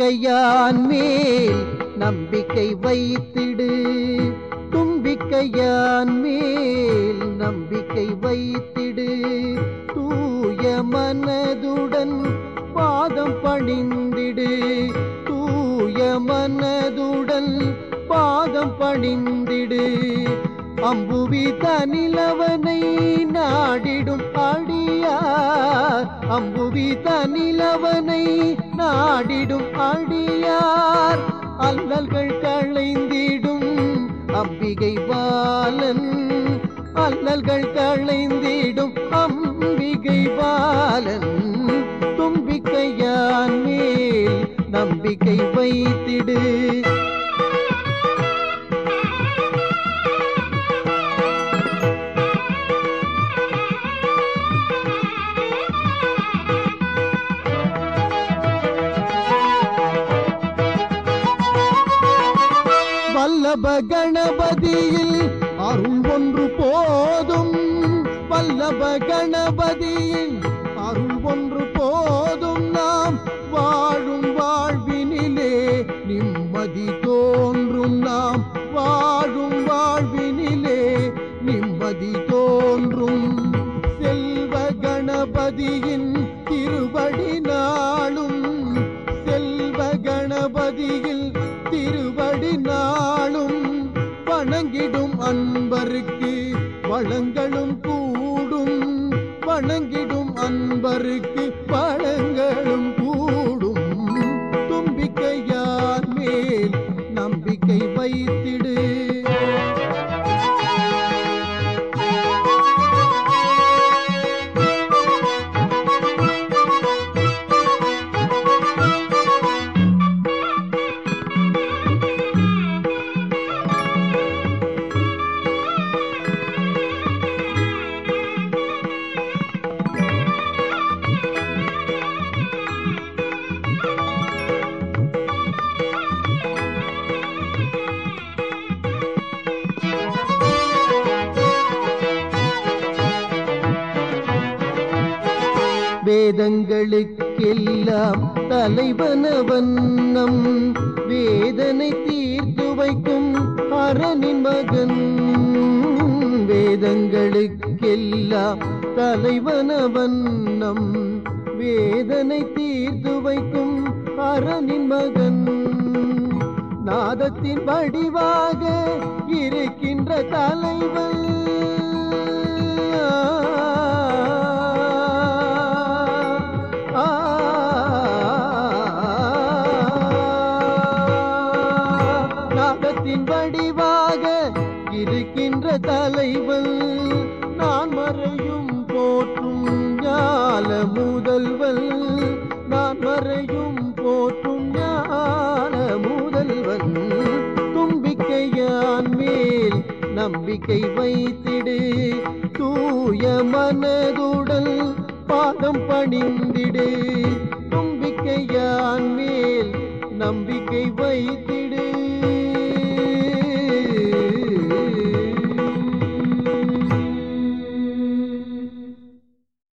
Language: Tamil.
தும்பிக்கையான் மேல் நம்பிக்கை வைத்திடு தும்பிக்கையான் மேல் நம்பிக்கை வைத்திடு தூய மனதுடன் பாதம் பணிந்திடு தூய மனதுடன் பாதம் பணிந்திடு அம்புவி தனிலவனை நாடிடும் அடியார் அம்புவி தனிலவனை நாடிடும் அடியார் அல்லல்கள் களைந்திடும் அம்பிகை பாலன் அல்லல்கள் களைந்திடும் அம்பிகை பாலன் தும்பிக்கையான் மேல் நம்பிக்கை வைத்திடு வல்லப கணபதியில் அருள் ஒன்று போதும் வல்லப கணபதியில் அருள் ஒன்று போதும் நாம் வாழும் வாழ்வினிலே நிம்மதி தோன்றும் நாம் வாழும் வாழ்வினிலே நிம்மதி தோன்றும் செல்வ கணபதியின் திருவடி நாளும் செல்வ கணபதியில் திருவடி நாளும் வணங்கிடும் அன்பருக்கு வளங்களும் கூடும் வணங்கிடும் அன்பருக்கு வளங்களும் கூடும் தும்பிக்கையார் மேல் நம்பிக்கை வைத்திடு வேதங்களுக்கெல்லாம் தலைவனவண்ணம் வேதனை தீர்த்து வைக்கும் அரணின் மகன் வேதங்களுக்கெல்லாம் தலைவனவண்ணம் வேதனை தீர்த்து வைக்கும் அரணின் மகன் நாதத்தின் வடிவாக இருக்கின்ற தலைவன் ஆ, நாதத்தின் வடிவாக இருக்கின்ற தலைவன் நான் மறையும் போற்றும் ஞால முதல்வன் நான் மறையும் போற்றும் ஞான முதல்வன் தும்பிக்கையான் மேல் நம்பிக்கை வைத்திடு தூய மனதுடல் பாதம் பணிந்திடு தும்பிக்கையான் மேல் நம்பிக்கை வைத்திடு